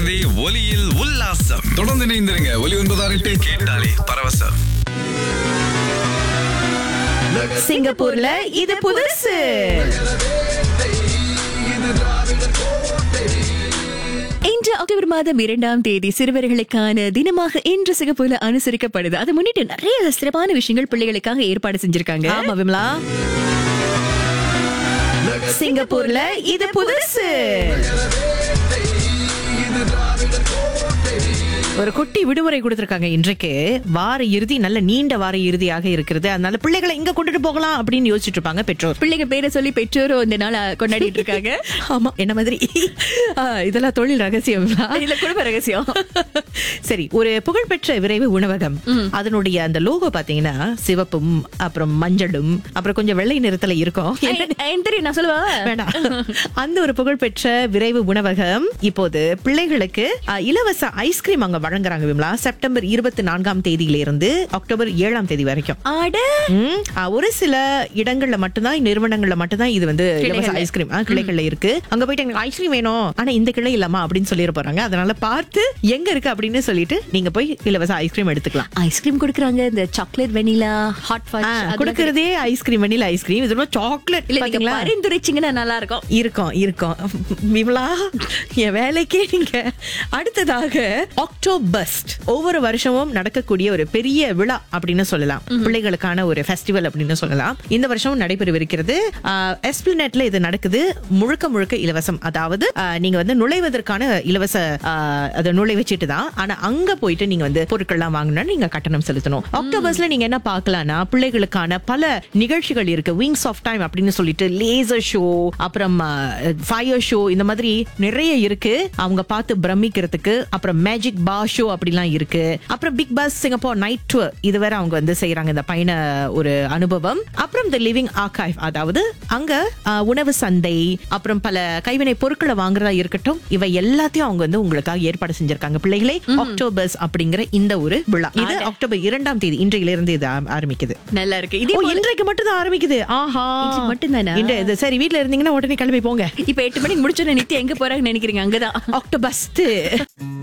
கேட்கிறது ஒலியில் உல்லாசம் தொடர்ந்து இணைந்திருங்க ஒலி ஒன்பதாறு எட்டு கேட்டாலே பரவசம் சிங்கப்பூர்ல இது புதுசு இன்று அக்டோபர் மாதம் இரண்டாம் தேதி சிறுவர்களுக்கான தினமாக இன்று சிங்கப்பூர்ல அனுசரிக்கப்படுது அதை முன்னிட்டு நிறைய சிறப்பான விஷயங்கள் பிள்ளைகளுக்காக ஏற்பாடு செஞ்சிருக்காங்க ஆமா விமலா சிங்கப்பூர்ல இது புதுசு ஒரு குட்டி விடுமுறை கொடுத்திருக்காங்க இன்றைக்கு வார இறுதி நல்ல நீண்ட வார இறுதியாக இருக்கிறது அதனால பிள்ளைகளை இங்க கொண்டுட்டு போகலாம் அப்படின்னு யோசிச்சுட்டு இருப்பாங்க பெற்றோர் பிள்ளைங்க பேரை சொல்லி பெற்றோரும் இந்த நாள கொண்டாடிட்டு இருக்காங்க ஆமா என்ன மாதிரி ஆ, இதெல்லாம் தொழில் ரகசியம் இல்ல குடும்ப ரகசியம் சரி ஒரு புகழ்பெற்ற விரைவு உணவகம் அதனுடைய அந்த லோகோ பாத்தீங்கன்னா சிவப்பும் அப்புறம் மஞ்சளும் அப்புறம் கொஞ்சம் வெள்ளை நிறத்துல இருக்கும் எனக்கு தெரியும் நான் சொல்லுவா வேண்டாம் அந்த ஒரு புகழ்பெற்ற விரைவு உணவகம் இப்போது பிள்ளைகளுக்கு அ, இலவச ஐஸ்கிரீம் அங்க வழங்குறாங்க விமலா செப்டம்பர் இருபத்தி நான்காம் தேதியில இருந்து அக்டோபர் ஏழாம் தேதி வரைக்கும் ஆட ம், அ, ஒரு சில இடங்கள்ல மட்டும்தான் நிறுவனங்கள்ல மட்டும்தான் இது வந்து இலவச கிளைகள்ல. ஐஸ்கிரீம் ஆ, கிளைகள்ல இருக்கு அங்க போயிட்டு எனக்கு ஐஸ்கிரீம் வேணும் ஆனா இந்த கிளை இல்லாமா அப்படின்னு சொல்லிட போறாங்க அதனால பார்த்து எங்க இருக்கு அப்படின்னு சொல்லிட்டு நீங்க போய் இலவச ஐஸ்கிரீம் எடுத்துக்கலாம் ஐஸ்கிரீம் கொடுக்குறாங்க இந்த சாக்லேட் வெனிலா ஹாட் ஆ, கொடுக்கறதே ஐஸ்கிரீம் வெண்ணில ஐஸ்கிரீம் இது சாக்லேட் இல்ல நீங்க பாத்தீங்களா பரிந்துரைச்சிங்கன்னா நல்லா இருக்கும் இருக்கும் இருக்கும் விமலா என் வேலைக்கே நீங்க அடுத்ததாக ஆக்டோபஸ்ட் ஒவ்வொரு வருஷமும் நடக்கக்கூடிய ஒரு பெரிய விழா அப்படின்னு சொல்லலாம் பிள்ளைகளுக்கான ஒரு ஃபெஸ்டிவல் அப்படின்னு சொல்லலாம் இந்த வருஷம் நடைபெறவிருக்கிறது எஸ்பிளனேட்ல இது நடக்குது முழுக்க முழுக்க இலவசம் அதாவது ஆ, நீங்க வந்து நுழைவதற்கான இலவச ஆ, அது நுழைவுச்சீட்டு தான் ஆனா அங்க போயிட்டு நீங்க வந்து பொருட்கள்லாம் வாங்கினா நீங்க கட்டணம் செலுத்தணும் அக்டோபர்ஸ்ல நீங்க என்ன பார்க்கலாம்னா பிள்ளைகளுக்கான பல நிகழ்ச்சிகள் இருக்கு விங்ஸ் ஆஃப் டைம் அப்படின்னு சொல்லிட்டு லேசர் ஷோ அப்புறம் ஃபயர் ஷோ இந்த மாதிரி நிறைய இருக்கு அவங்க பார்த்து பிரமிக்கிறதுக்கு அப்புறம் மேஜிக் பா ஷோ அப்படிலாம் இருக்கு அப்புறம் big boss Singapore night tour இது வேற அவங்க வந்து செய்யறாங்க இந்த பயண ஒரு அனுபவம் அப்புறம் த லிவிங் ஆர்கைவ் அதாவது அங்க அஹ், உணவு சந்தை அப்புறம் பல கைவினை பொருட்களை வாங்குறதா இருக்கட்டும் இவை எல்லாத்தையும் அவங்க வந்து உங்களுக்காக ஏற்பாடு செஞ்சிருக்காங்க பிள்ளைகளே அக்டோபர்ஸ் அப்படிங்கிற இந்த ஒரு விழா இது அக்டோபர் இரண்டாம் தேதி இன்றையில இருந்து இது ஆ- ஆரம்பிக்குது நல்லா இருக்கு இதே ஓ போல- இன்றைக்கு மட்டும் தான் ஆரம்பிக்குது ஆஹா இன்று மட்டும்தானா? இன்று இது சரி வீட்ல இருந்தீங்கன்னா உடனே கிளம்பி போங்க இப்ப எட்டு மணிக்கு முடிச்சோன்னு நித்யா எங்க போறாங்கன்னு நினைக்கிறீங்க அங்கதான் அக்டோபஸ்ட்